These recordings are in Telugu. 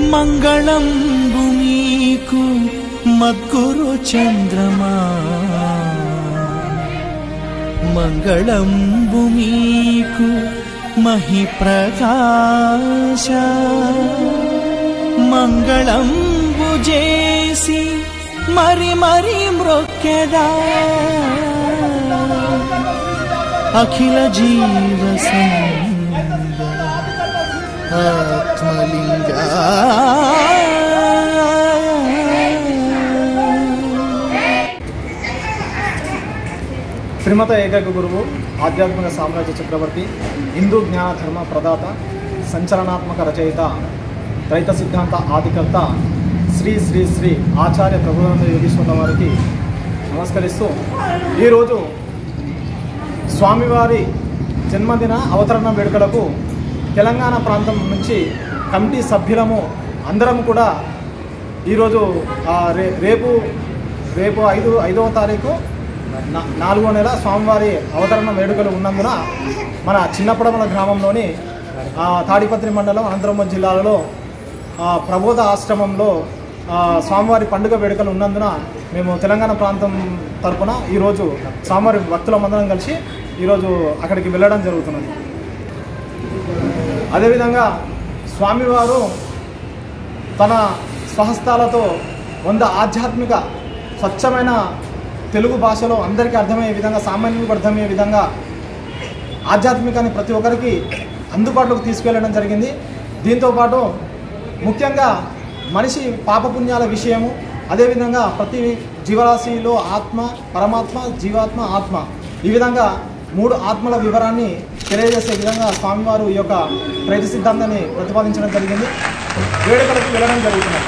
మంగళంబు మీకు మద్గురు చంద్రమా మంగళంబు మీకు మహి ప్రకాశ మంగళంబు చేసి మరి మరి మ్రొక్కెదా అఖిల జీవ ఆత్మలింగ శ్రీమత ఏకైక గురువు ఆధ్యాత్మిక సామ్రాజ్య చక్రవర్తి హిందూ జ్ఞాన ధర్మ ప్రదాత సంచలనాత్మక రచయిత రైత సిద్ధాంత ఆదికర్త శ్రీ శ్రీ శ్రీ ఆచార్య ప్రభునంద యోగీశ్వర వారికి నమస్కరిస్తూ ఈరోజు స్వామివారి జన్మదిన అవతరణ వేడుకలకు తెలంగాణ ప్రాంతం నుంచి కమిటీ సభ్యులము అందరం కూడా ఈరోజు ఆ, రే రేపు రేపు ఐదు ఐదవ తారీఖు నా- నాలుగో నెల స్వామివారి అవతరణ వేడుకలు ఉన్నందున మన చిన్నపడమల గ్రామంలోని ఆ, తాడిపత్రి మండలం అనంతపురం జిల్లాలో ఆ, ప్రబోధ ఆశ్రమంలో ఆ, స్వామివారి పండుగ వేడుకలు ఉన్నందున మేము తెలంగాణ ప్రాంతం తరపున ఈరోజు స్వామివారి భక్తులమందరం కలిసి ఈరోజు అక్కడికి వెళ్ళడం జరుగుతున్నది అదేవిధంగా స్వామివారు తన స్వహస్తాలతో వంద ఆధ్యాత్మిక స్వచ్ఛమైన తెలుగు భాషలో అందరికీ అర్థమయ్యే విధంగా సామాన్యులకు అర్థమయ్యే విధంగా ఆధ్యాత్మికాన్ని ప్రతి ఒక్కరికి అందుబాటులోకి తీసుకెళ్ళడం జరిగింది దీంతోపాటు ముఖ్యంగా మనిషి పాపపుణ్యాల విషయము అదేవిధంగా ప్రతి జీవరాశిలో ఆత్మ పరమాత్మ జీవాత్మ ఆత్మ ఈ విధంగా మూడు ఆత్మల వివరాన్ని తెలియజేసే విధంగా స్వామివారు ఈ యొక్క ప్రైత సిద్ధాంతాన్ని ప్రతిపాదించడం జరిగింది వేడుకలకు వెళ్ళడం జరుగుతున్నది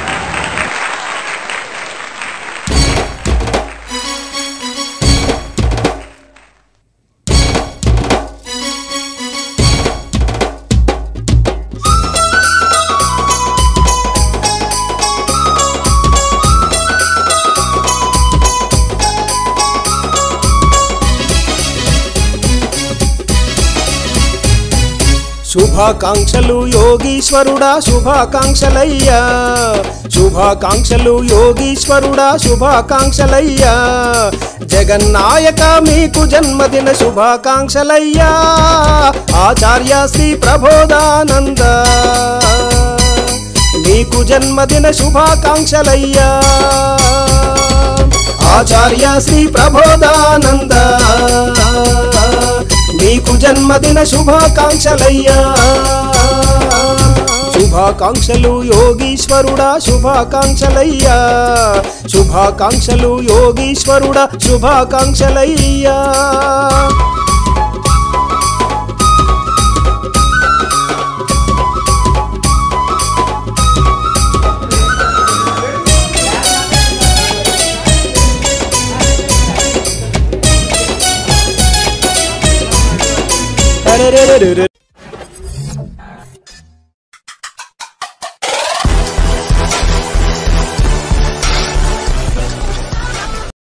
శుభాకాంక్షలు యోగీశ్వరుడా శుభాకాంక్షలయ్యా శుభాకాంక్షలు యోగీశ్వరుడా శుభాకాంక్షలయ్యా జగన్నాయక మీకు జన్మదిన శుభాకాంక్షలయ్యా ఆచార్య శ్రీ ప్రబోధానంద మీకు జన్మదిన శుభాకాంక్షలయ్యా ఆచార్య శ్రీ ప్రబోధానంద మీకు జన్మదిన శుభాకాంక్షలయ్యా శుభాకాంక్షలు యోగీశ్వరుడా శుభాకాంక్షలయ్యా శుభాకాంక్షలు యోగీశ్వరుడా శుభాకాంక్షలయ్యా అరెరెరెరెరె.